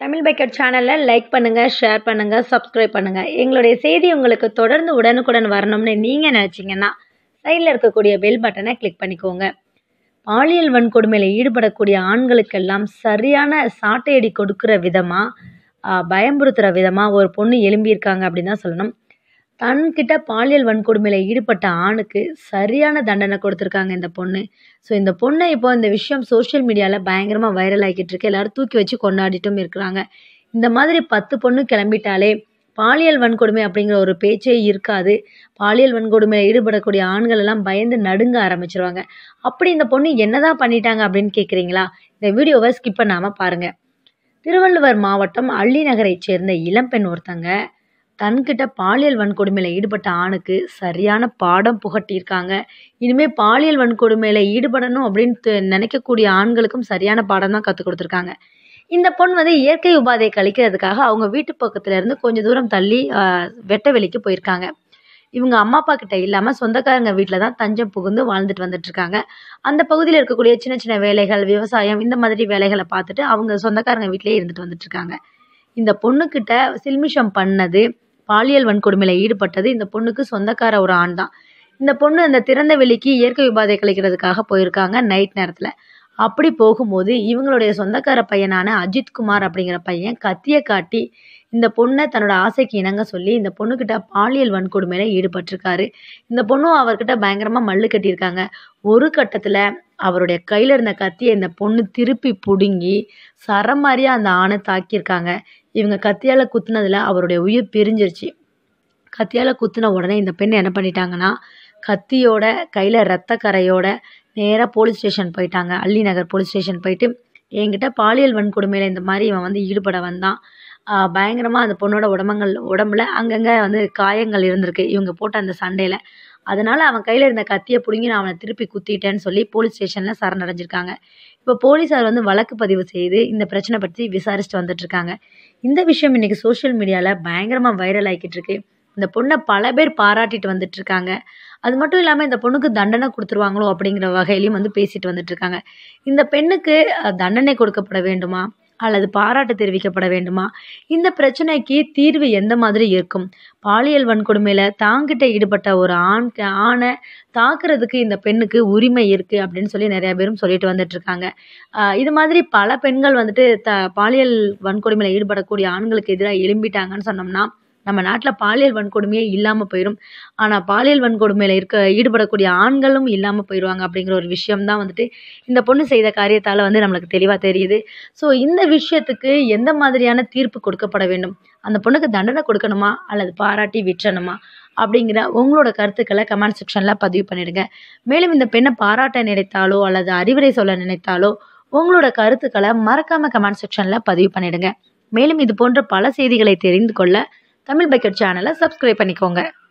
Tamil bucket சேனலை like பண்ணுங்கள் share பண்ணுங்கள் சப்ஸ்கிரைப் பண்ணுங்கள் எங்களுடைய செய்தி உங்களுக்கு தொடர்ந்து உடனுக்குடன் வரணும்னு நீங்கள் நினச்சிங்கன்னா சைடில் இருக்கக்கூடிய பெல் பட்டனை கிளிக் பண்ணிக்கோங்க பாலியல் வன்கொடுமையில் ஈடுபடக்கூடிய ஆண்களுக்கெல்லாம் சரியான சாட்டையடி கொடுக்குற விதமாக பயம்புறுத்துகிற விதமாக ஒரு பொண்ணு எழும்பியிருக்காங்க அப்படின்னு தான் சொல்லணும் தன்கிட்ட பாலியல் வன்கொடுமையில் ஈடுபட்ட ஆணுக்கு சரியான தண்டனை கொடுத்துருக்காங்க இந்த பொண்ணு ஸோ இந்த பொண்ணை இப்போ இந்த விஷயம் சோஷியல் மீடியாவில் பயங்கரமாக வைரல் ஆகிட்டு இருக்கு எல்லாரும் தூக்கி வச்சு கொண்டாடிட்டும் இருக்கிறாங்க இந்த மாதிரி பத்து பொண்ணு கிளம்பிட்டாலே பாலியல் வன்கொடுமை அப்படிங்கிற ஒரு பேச்சே இருக்காது பாலியல் வன்கொடுமையில் ஈடுபடக்கூடிய ஆண்கள் எல்லாம் பயந்து நடுங்க ஆரம்பிச்சிருவாங்க அப்படி இந்த பொண்ணு என்னதான் பண்ணிட்டாங்க அப்படின்னு கேட்குறீங்களா இந்த வீடியோவை ஸ்கிப் பண்ணாமல் பாருங்கள் திருவள்ளுவர் மாவட்டம் அள்ளி நகரைச் சேர்ந்த இளம்பெண் ஒருத்தங்க தன்கிட்ட பாலியல் வன்கொடுமையில் ஈடுபட்ட ஆணுக்கு சரியான பாடம் புகட்டியிருக்காங்க இனிமேல் பாலியல் வன்கொடுமையில் ஈடுபடணும் அப்படின்னு து- நினைக்கக்கூடிய ஆண்களுக்கும் சரியான பாடம் தான் கற்றுக் கொடுத்துருக்காங்க இந்த பொண்ணு வந்து இயற்கை உபாதையை கழிக்கிறதுக்காக அவங்க வீட்டு பக்கத்துல இருந்து கொஞ்சம் தூரம் தள்ளி ஆஹ், வெட்ட வெளிக்கு போயிருக்காங்க இவங்க அம்மா அப்பா கிட்ட இல்லாமல் சொந்தக்காரங்க வீட்டில் தான் தஞ்சம் புகுந்து வாழ்ந்துட்டு வந்துட்டு இருக்காங்க அந்த பகுதியில் இருக்கக்கூடிய சின்ன சின்ன வேலைகள் விவசாயம் இந்த மாதிரி வேலைகளை பார்த்துட்டு அவங்க சொந்தக்காரங்க வீட்டிலேயே இருந்துட்டு வந்துட்டு இருக்காங்க இந்த பொண்ணுக்கிட்ட சில்மிஷம் பண்ணது பாலியல் வன்கொடுமையில் ஈடுபட்டது இந்த பொண்ணுக்கு சொந்தக்கார ஒரு ஆண் தான் இந்த பொண்ணு அந்த திறந்த வெளிக்கு இயற்கை உபாதை கழிக்கிறதுக்காக போயிருக்காங்க நைட் நேரத்தில் அப்படி போகும்போது இவங்களுடைய சொந்தக்கார பையனான அஜித் குமார் அப்படிங்கிற பையன் கத்தியை காட்டி இந்த பொண்ணை தன்னோட ஆசைக்கு இணங்க சொல்லி இந்த பொண்ணுக்கிட்ட பாலியல் வன்கொடுமையில் ஈடுபட்டிருக்காரு இந்த பொண்ணும் அவர்கிட்ட பயங்கரமாக மல்லு கட்டியிருக்காங்க ஒரு கட்டத்தில் அவருடைய கையில் இருந்த கத்தியை இந்த பொண்ணு திருப்பி பிடுங்கி சரமாரியாக அந்த ஆணை தாக்கியிருக்காங்க இவங்க கத்தியால் குத்துனதுல அவருடைய உயிர் பிரிஞ்சிருச்சு கத்தியால் குத்துன உடனே இந்த பெண் என்ன பண்ணிட்டாங்கன்னா கத்தியோட கையில் ரத்த கரையோட நேராக போலீஸ் ஸ்டேஷன் போயிட்டாங்க அள்ளி நகர் போலீஸ் ஸ்டேஷன் போயிட்டு என்கிட்ட பாலியல் வன்கொடுமையில் இந்த மாதிரி இவன் வந்து ஈடுபட வந்தான் பயங்கரமாக அந்த பொண்ணோட உடம்புங்கள் உடம்புல அங்கங்கே வந்து காயங்கள் இருந்திருக்கு இவங்க போட்ட அந்த சண்டையில் அதனால் அவன் கையில் இருந்த கத்தியை பிடுங்கி நான் அவனை திருப்பி குத்திட்டேன்னு சொல்லி போலீஸ் ஸ்டேஷனில் சரணடைஞ்சிருக்காங்க இப்போ போலீஸார் வந்து வழக்கு பதிவு செய்து இந்த பிரச்சனை பற்றி விசாரிச்சுட்டு வந்துட்டு இருக்காங்க இந்த விஷயம் இன்னைக்கு சோஷியல் மீடியாவில் பயங்கரமாக வைரல் ஆகிக்கிட்டு இருக்கு இந்த பொண்ணை பல பேர் பாராட்டிட்டு வந்துட்டு இருக்காங்க அது மட்டும் இல்லாமல் இந்த பொண்ணுக்கு தண்டனை கொடுத்துருவாங்களோ அப்படிங்கிற வகையிலையும் வந்து பேசிட்டு வந்துட்டு இருக்காங்க இந்த பெண்ணுக்கு அஹ், தண்டனை கொடுக்கப்பட வேண்டுமா அல்லது பாராட்டு தெரிவிக்கப்பட வேண்டுமா இந்த பிரச்சனைக்கு தீர்வு எந்த மாதிரி இருக்கும் பாலியல் வன்கொடுமையில் தாங்கிட்ட ஈடுபட்ட ஒரு ஆண் ஆணை தாக்குறதுக்கு இந்த பெண்ணுக்கு உரிமை இருக்குது அப்படின்னு சொல்லி நிறைய பேரும் சொல்லிட்டு வந்துட்டு இருக்காங்க ஆஹ் இது மாதிரி பல பெண்கள் வந்துட்டு த பாலியல் வன்கொடுமையில் ஈடுபடக்கூடிய ஆண்களுக்கு எதிராக எழும்பிட்டாங்கன்னு சொன்னோம்னா நம்ம நாட்டில் பாலியல் வன்கொடுமையே இல்லாமல் போயிடும் ஆனால் பாலியல் வன்கொடுமையில் இருக்க ஈடுபடக்கூடிய ஆண்களும் இல்லாமல் போயிடுவாங்க அப்படிங்கிற ஒரு விஷயம் தான் வந்துட்டு இந்த பொண்ணு செய்த காரியத்தால் வந்து நம்மளுக்கு தெளிவாக தெரியுது ஸோ இந்த விஷயத்துக்கு எந்த மாதிரியான தீர்ப்பு கொடுக்கப்பட வேண்டும் அந்த பொண்ணுக்கு தண்டனை கொடுக்கணுமா அல்லது பாராட்டி விற்றணுமா அப்படிங்கிற உங்களோட கருத்துக்களை கமெண்ட் செக்ஷனில் பதிவு பண்ணிடுங்க மேலும் இந்த பெண்ணை பாராட்ட நினைத்தாலோ அல்லது அறிவுரை சொல்ல நினைத்தாலோ உங்களோட கருத்துக்களை மறக்காம கமெண்ட் செக்ஷனில் பதிவு பண்ணிடுங்க மேலும் இது போன்ற பல செய்திகளை தெரிந்து கொள்ள தமிழ் பக்கெட் சேனலை சப்ஸ்கிரைப் பண்ணிக்கோங்க